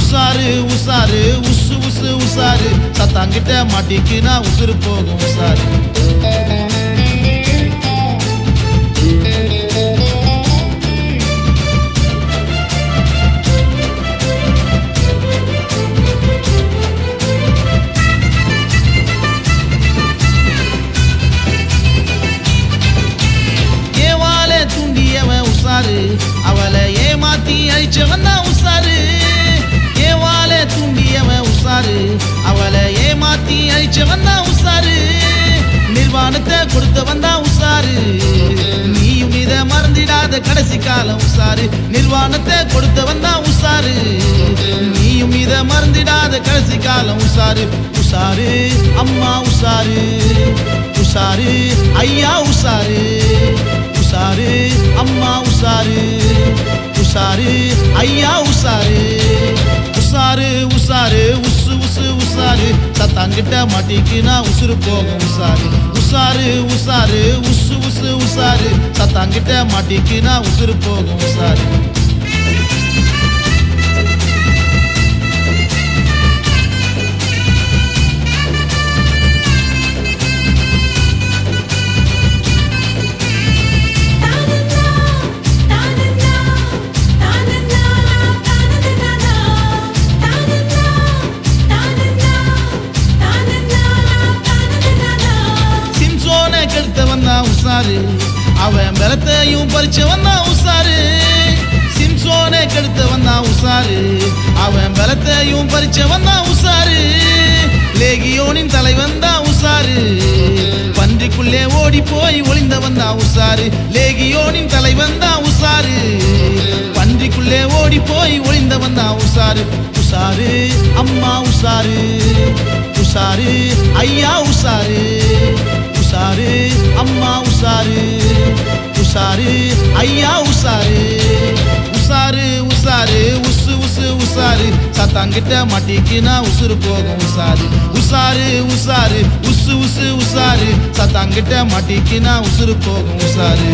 உசாரு உசாரு உசு உசு உசாரு சத்தாங்கிட்ட மாட்டிக்கினா உசுறு போகும் உசாரு ஏவாலே தூண்டியவன் உசாரு அவளை ஏமாத்தி அழிச்சவன் தான் உசாரு ஏவாலே தூண்டியவன் உசாரு அவளை ஏமாத்தி அழிச்சவன் தான் உசாரு நிர்வாணத்தை கொடுத்தவன் தான் உசாரு நீயும் இத மறந்திடாத கடைசி காலம் உசாரு நிர்வாணத்தை கொடுத்தவன் தான் உசாரு நீயும் இத மறந்திடாத கடைசி காலம் உசாரு உசாரு அம்மா உசாரு உசாரு ஐயா உசாரு உசாரு அம்மா உசாரு உசாரு ஐயா உசாரு உசாரு உசாரு உசு உசு உசாரு சத்தாங்கிட்ட மாட்டிக்கினா உசுறு போகும் உசாரு உசாரு உசாரு உசு உசு உசாரு சத்தாங்கிட்ட மாட்டிக்கினா உசுறு போகும் உசாரு சிம்சோனை கெடுத்தவன் தான் உசாரு அவன் பலத்தையும் பறிச்சவன் தான் உசாரு சிம்சோனை கெடுத்தவன் தான் உசாரு அவன் பலத்தையும் பறிச்சவன் தான் உசாரு லேகியோனின் தலைவன் தான் உசாரு பன்றிக்குள்ளே ஓடி போய் ஒளிந்தவன் தான் உசாரு லேகியோனின் தலைவன் தான் உசாரு பன்றிக்குள்ளே ஓடி போய் ஒளிந்தவன் தான் உசாரு உசாரு அம்மா உசாரு உசாரு ஐயா உசாரு உசாரு அம்மா உசாரு உசாரு ஐயா உசாரு உசாரு உசாரு உசு உசு உசாரு சத்தாங்கிட்ட மாட்டிக்கினா உசுறு போகும் உசாரு உசாரு உசாரு உசு உசு உசாரு சத்தாங்கிட்ட மாட்டிக்கினா உசுறு போகும் உசாரு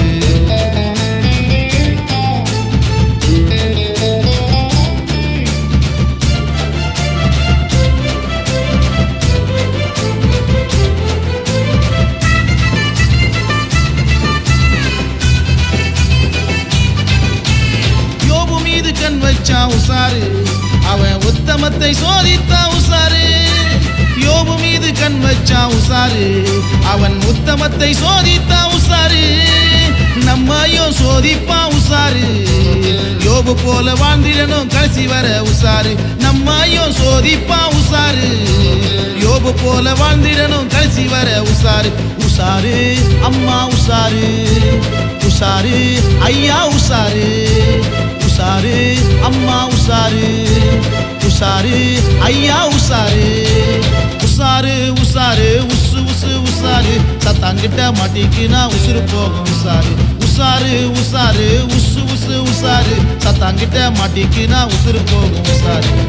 யோபு மீது கண் வச்சான் உசாரு அவன் உத்தமத்தை சோதித்தான் உசாரு யோபு மீது கண் வச்சான் உசாரு அவன் உத்தமத்தை சோதித்தான் உசாரு நம்மையும் சோதிப்பான் உசாரு யோபு போல வாழ்ந்திடணும் கடைசி வர உசாரு நம்மையும் சோதிப்பான் உசாரு யோபு போல வாழ்ந்திடணும் கடைசி வர உசாரு உசாரு அம்மா உசாரு உசாரு ஐயா உசாரு உசாரு அம்மா உசாரு உசாரு ஐயா உசாரு உசாரு உசாரு உசு உசு உசாரு சத்தாங்கிட்ட மாட்டிக்கினா உசுறு போகும் உசாரு உசாரு உசாரு உசு உசு உசாரு சத்தாங்கிட்ட மாட்டிக்கினா உசுறு போகும் உசாரு